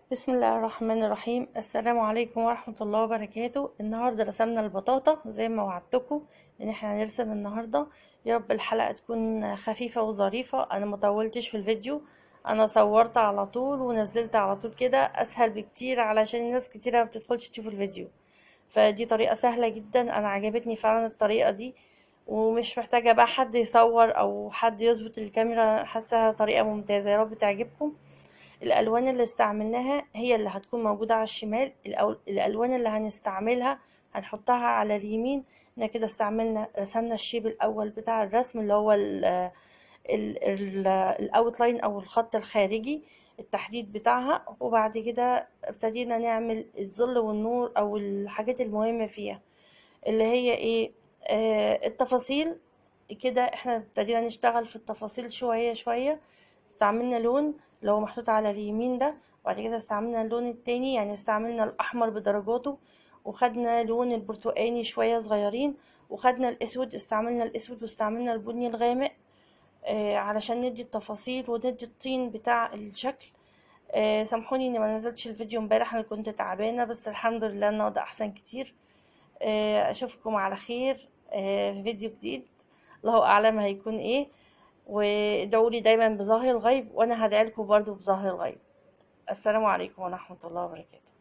بسم الله الرحمن الرحيم السلام عليكم ورحمة الله وبركاته النهاردة رسمنا البطاطا زي ما وعدتكم ان احنا هنرسم النهاردة يا رب الحلقة تكون خفيفة وظريفة انا مطولتش في الفيديو انا صورت على طول ونزلت على طول كده اسهل بكتير علشان الناس كتيرة ما بتدخلش تشوف الفيديو فدي طريقة سهلة جدا انا عجبتني فعلا الطريقة دي ومش محتاجة بقى حد يصور او حد يظبط الكاميرا حاساها طريقة ممتازة يا رب تعجبكم الالوان اللي استعملناها هي اللي هتكون موجودة على الشمال الأول- الالوان اللي هنستعملها هنحطها على اليمين احنا كده استعملنا رسمنا الشيب الاول بتاع الرسم اللي هو الاوتلاين او الخط الخارجي التحديد بتاعها وبعد كده ابتدينا نعمل الظل والنور او الحاجات المهمة فيها اللي هي ايه آه التفاصيل كده احنا ابتدينا نشتغل في التفاصيل شوية شوية استعملنا لون اللي هو محطوط على اليمين ده وبعد كده استعملنا اللون التاني يعني استعملنا الأحمر بدرجاته وخدنا لون البرتقاني شوية صغيرين وخدنا الأسود استعملنا الأسود واستعملنا البني الغامق آه علشان ندي التفاصيل وندي الطين بتاع الشكل آه سامحوني اني ما نزلتش الفيديو امبارح انا كنت تعبانة بس الحمد لله النهارده احسن كتير آه اشوفكم على خير آه في فيديو جديد الله اعلم هيكون ايه وادعوا لي دايما بظهر الغيب وانا هدعي لكم برضو بظهر الغيب السلام عليكم ورحمة الله وبركاته